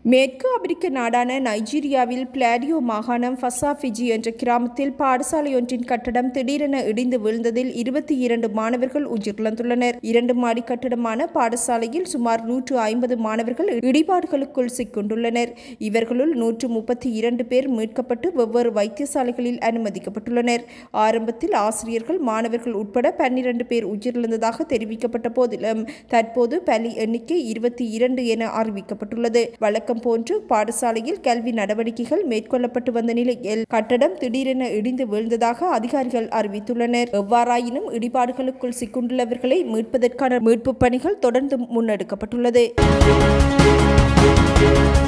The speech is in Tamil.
மேற்கு ஆப்பிரிக்க நாடான நைஜீரியாவில் பிளாடியோ மாகாணம் ஃபசாஃபிஜி என்ற கிராமத்தில் பாடசாலையொன்றின் கட்டடம் திடீரென இடிந்து வீழ்ந்ததில் இருபத்தி இரண்டு மாணவர்கள் உயிரிழந்துள்ளனர் இரண்டு மாடி கட்டடமான பாடசாலையில் சுமார் நூற்று ஐம்பது மாணவர்கள் இடிபாடுகளுக்குள் சிக்கொண்டுள்ளனர் இவர்களுள் நூற்று முப்பத்தி இரண்டு பேர் மீட்கப்பட்டு வெவ்வேறு வைத்தியசாலைகளில் அனுமதிக்கப்பட்டுள்ளனர் ஆரம்பத்தில் ஆசிரியர்கள் மாணவர்கள் உட்பட பன்னிரண்டு பேர் உயிரிழந்ததாக தெரிவிக்கப்பட்ட போதிலும் தற்போது பலி எண்ணிக்கை இருபத்தி இரண்டு என அறிவிக்கப்பட்டுள்ளது வழக்கம் போன்று பாடசாலையில் கல்வி நடவடிக்கைகள் மேற்கொள்ளப்பட்டு வந்த நிலையில் கட்டடம் திடீரென இடிந்து வீழ்ந்ததாக அதிகாரிகள் அறிவித்துள்ளனர் எவ்வாறாயினும் இடிபாடுகளுக்குள் சிக்குண்டுள்ளவர்களை மீட்பதற்கான மீட்புப் பணிகள் தொடர்ந்து முன்னெடுக்கப்பட்டுள்ளது